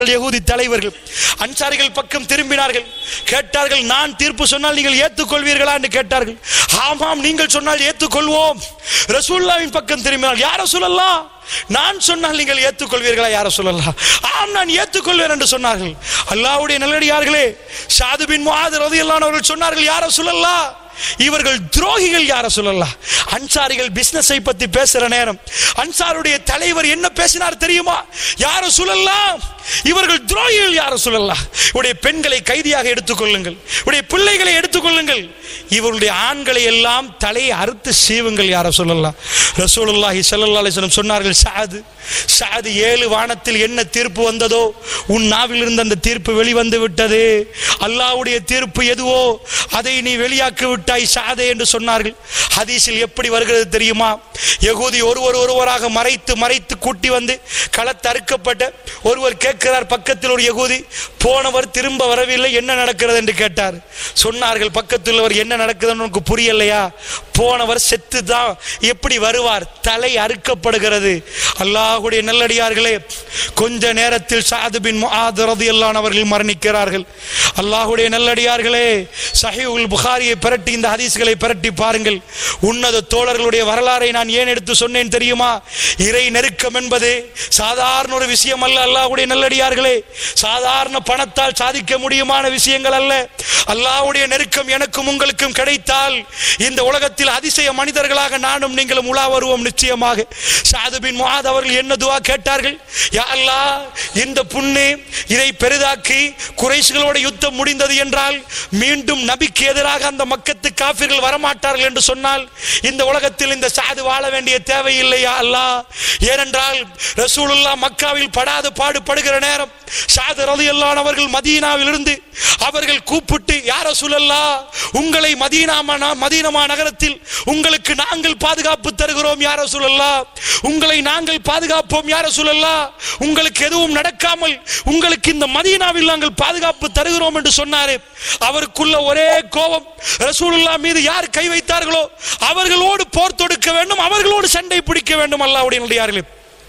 யகூதி தலைவர்கள் அன்சாரிகள் பக்கம் திரும்பினார்கள் கேட்டார்கள் நான் தீர்ப்பு சொன்னால் நீங்கள் ஏற்றுக்கொள்வீர்களா என்று கேட்டார்கள் ஆமாம் நீங்கள் சொன்னால் ஏற்றுக்கொள்வோம் ரசூல்லாவின் பக்கம் திரும்பினால் யார சொல்லலாம் நான் சொன்னால் நீங்கள் ஏற்றுக்கொள்வீர்களா யார சொல்லலாம் ஆம் நான் ஏற்றுக்கொள்வேன் என்று சொன்னார்கள் அல்லாஹ்வுடைய நல்லடியார்களே ஷாது பின் முஆத் ரலியல்லாஹு அவர்கள் சொன்னார்கள் யார சொல்லலாம் இவர்கள் துரோகிகள் யார சொல்லலாம் அன்சாரிகள் பிசினஸை பத்தி பேசுற நேரம் அன்சாருடைய தலைவர் என்ன பேசினார் தெரியுமா யார சொல்லலாம் இவர்கள் துரோகிகள் யார சொல்லலாம் உடைய பெண்களை கைதியாக எடுத்துக்கொள்ளுங்கள் உடைய பிள்ளைகளை எடுத்துக்கொள்ளுங்கள் இவருடைய ஆண்களை எல்லாம் தலையை அறுத்து சீவுங்கள் யார சொல்லலாம் ரசூலுல்லாஹி ஸல்லல்லாஹு அலைஹி வஸல்லம் சொன்னார்கள் சாது சாது ஏழு வானத்தில் என்ன தீர்ப்பு வந்ததோ உன் நாவில் இருந்து அந்த தீர்ப்பு வெளிவந்து விட்டது அல்லாஹ்வுடைய தீர்ப்பு எதுவோ அதை நீ வெளியாக்கி விட்டாய் சாதே என்று சொன்னார்கள் ஹதீஸில் எப்படி வருகிறது தெரியுமா யகூதி ஒருவர் ஒருவராக மறைத்து மறைத்து கூட்டி வந்து களத்து அறுக்கப்பட்ட ஒருவர் கேட்கிறார் பக்கத்தில் ஒரு யகூதி போனவர் திரும்ப வரவில்லை என்ன நடக்கிறது என்று கேட்டார் சொன்னார்கள் பக்கத்தில் உள்ளவர் என்ன நடக்குதுன்னு உனக்கு புரியலையா போனவர் செத்து தான் எப்படி வருவார் தலை அறுக்கப்படுகிறது அல்லாஹ்வுடைய நல்லடியார்களே கொஞ்ச நேரத்தில் சாது பின் முஆத் ரலியல்லாஹு அவர்கள் மரணிக்கிறார்கள் அல்லாஹ்வுடைய நல்லடியார்களே சஹீஹுல் புகாரியை பிரட்டி இந்த ஹதீஸ்களை பிரட்டி பாருங்கள் உன்னத தோழர்களுடைய வரலாறை நான் ஏன் எடுத்து சொன்னேன் தெரியுமா இறை நெருக்கம் என்பது சாதாரண ஒரு விஷயம் அல்ல அல்லாஹ்வுடைய நல்லடியார்களே சாதாரண பணத்தால் சாதிக்க முடியுமான விஷயங்கள் அல்ல அல்லாஹ்வுடைய நெருக்கம் எனக்கும் உங்களுக்கும் கிடைத்தால் இந்த உலகத்தில் அதிசய மனிதர்களாக நானும் நீங்களும் உலா வருவோம் நிச்சயமாக சாது பின் முஆத் அவர்கள் என்ன துவா கேட்டார்கள் யா அல்லாஹ் இந்த புண்ணு இதை பெரிதாக்கி குறைசுகளோட யுத்தம் முடிந்தது என்றால் மீண்டும் நபிக்கு எதிராக அந்த மக்கத்து காபிர்கள் வரமாட்டார்கள் என்று சொன்னால் இந்த உலகத்தில் இந்த சாது வாழ வேண்டிய தேவையில்லையா அல்லாஹ் ஏனென்றால் ரசூலுல்லாஹ் மக்காவில் படாத பாடுபடுகிற நேரம் சாது ரலியல்லாஹு அவர்கள் மதீனாவில் இருந்து அவர்கள் கூப்பிட்டு யார சொல்லல்லா உங்களை மதீனா மன- மதீனமா நகரத்தில் உங்களுக்கு நாங்கள் பாதுகாப்பு தருகிறோம் யார சொல்லல்லா உங்களை நாங்கள் பாதுகாப்போம் யார சொல்லல்லா உங்களுக்கு எதுவும் நடக்காமல் உங்களுக்கு இந்த மதீனாவில் நாங்கள் பாதுகாப்பு தருகிறோம் என்று சொன்னாரே அவருக்குள்ள ஒரே கோபம் ரசூலுல்லா மீது யார் கை வைத்தார்களோ அவர்களோடு போர் தொடுக்க வேண்டும் அவர்களோடு சண்டை பிடிக்க வேண்டும் அல்லாஹ்வுடைய நல்லடியார்களே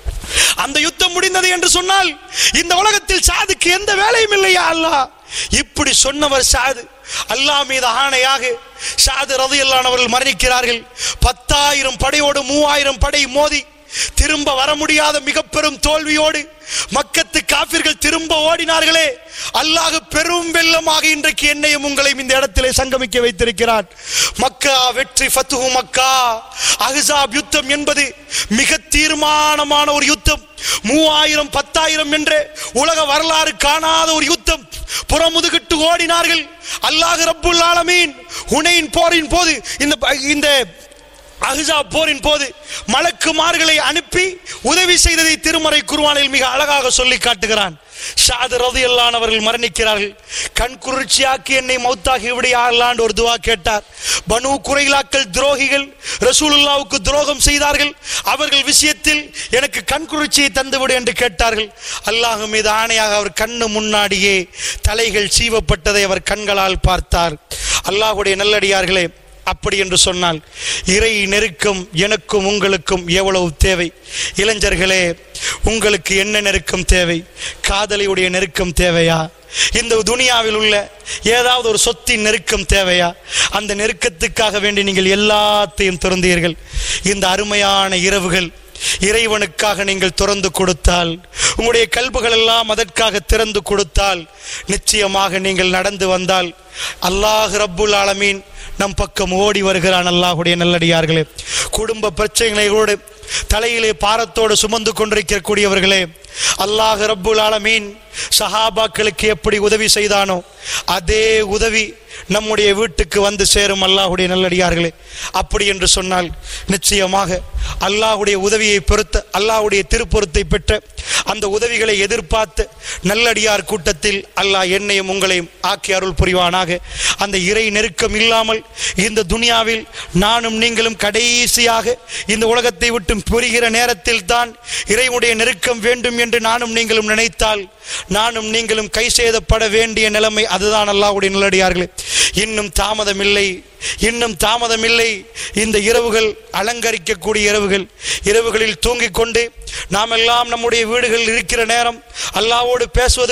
அந்த யுத்தம் முடிந்தது என்று சொன்னால் இந்த உலகத்தில் சாதுக்கு எந்த வேலையும் இல்லையா அல்லாஹ் இப்படி சொன்னவர் சாது அல்லாஹ் மீது ஆணையாக சாது ரதியல்லானவர்கள் மரணிக்கிறார்கள் பத்தாயிரம் படையோடு மூவாயிரம் படை மோதி திரும்ப வர முடியாத மிக பெரும் தோல்வியோடு மக்கத்து காபிர்கள் திரும்ப ஓடினார்களே அல்லாஹ் பெரும் வெள்ளமாக இன்றைக்கு என்னையும் உங்களையும் இந்த இடத்திலே சங்கமிக்க வைத்திருக்கிறான் மக்கா வெற்றி ஃபத்துஹு மக்கா அஹ்ஸாப் யுத்தம் என்பது மிக தீர்மானமான ஒரு யுத்தம் மூவாயிரம் பத்தாயிரம் என்று உலக வரலாறு காணாத ஒரு யுத்தம் புறமுதுகிட்டு ஓடினார்கள் அல்லாஹ் ரப்புல் ஆலமீன் ஹுனைன் போரின் போது இந்த இந்த அஹ்ஸா போரின் போது மலக்குமார்களை அனுப்பி உதவி செய்ததை திருமறை குர்ஆனில் மிக அழகாக சொல்லி காட்டுகிறான் ஷாது ரதியல்லான் அவர்கள் மரணிக்கிறார்கள் கண் குளிர்ச்சியாக்கி என்னை மௌத்தாகி விடையாகலான்னு ஒரு துவா கேட்டார் பனு குறைலாக்கள் துரோகிகள் ரசூலுல்லாவுக்கு துரோகம் செய்தார்கள் அவர்கள் விஷயத்தில் எனக்கு கண் குளிர்ச்சியை தந்துவிடு என்று கேட்டார்கள் அல்லாஹ் மீது ஆணையாக அவர் கண்ணு முன்னாடியே தலைகள் சீவப்பட்டதை அவர் கண்களால் பார்த்தார் அல்லாஹ்வுடைய நல்லடியார்களே அப்படி என்று சொன்னால் இறை நெருக்கம் எனக்கும் உங்களுக்கும் எவ்வளவு தேவை இளைஞர்களே உங்களுக்கு என்ன நெருக்கம் தேவை காதலியுடைய நெருக்கம் தேவையா இந்த துனியாவில் உள்ள ஏதாவது ஒரு சொத்தின் நெருக்கம் தேவையா அந்த நெருக்கத்துக்காக வேண்டி நீங்கள் எல்லாத்தையும் திறந்தீர்கள் இந்த அருமையான இரவுகள் இறைவனுக்காக நீங்கள் திறந்து கொடுத்தால் உங்களுடைய கல்புகள் எல்லாம் அதற்காக திறந்து கொடுத்தால் நிச்சயமாக நீங்கள் நடந்து வந்தால் அல்லாஹ் ரப்புல் ஆலமீன் நம் பக்கம் ஓடி வருகிறான் அல்லாஹுடைய நல்லடியார்களே குடும்ப பிரச்சனைகளோடு தலையிலே பாரத்தோடு சுமந்து கொண்டிருக்கக்கூடியவர்களே அல்லாஹ் ரப்புல் ஆலமீன் சஹாபாக்களுக்கு எப்படி உதவி செய்தானோ அதே உதவி நம்முடைய வீட்டுக்கு வந்து சேரும் அல்லாஹுடைய நல்லடியார்களே அப்படி என்று சொன்னால் நிச்சயமாக அல்லாஹுடைய உதவியை பொறுத்த அல்லாஹுடைய திருப்பொருத்தை பெற்ற அந்த உதவிகளை எதிர்பார்த்து நல்லடியார் கூட்டத்தில் அல்லாஹ் என்னையும் உங்களையும் ஆக்கி அருள் புரிவானாக அந்த இறை நெருக்கம் இல்லாமல் இந்த துனியாவில் நானும் நீங்களும் கடைசியாக இந்த உலகத்தை விட்டு புரிகிற நேரத்தில் தான் இறைவனுடைய நெருக்கம் வேண்டும் என்று நானும் நீங்களும் நினைத்தால் நானும் நீங்களும் கை செய்தப்பட வேண்டிய நிலைமை அதுதான் அல்லாஹ்வுடைய நல்லடியார்களே இன்னும் தாமதமில்லை இன்னும் தாமதம் இல்லை இந்த இரவுகள் அலங்கரிக்கக்கூடிய இரவுகள் இரவுகளில் தூங்கிக் கொண்டு நாம் எல்லாம் நம்முடைய வீடுகளில் இருக்கிற நேரம் அல்லாவோடு பேசுவது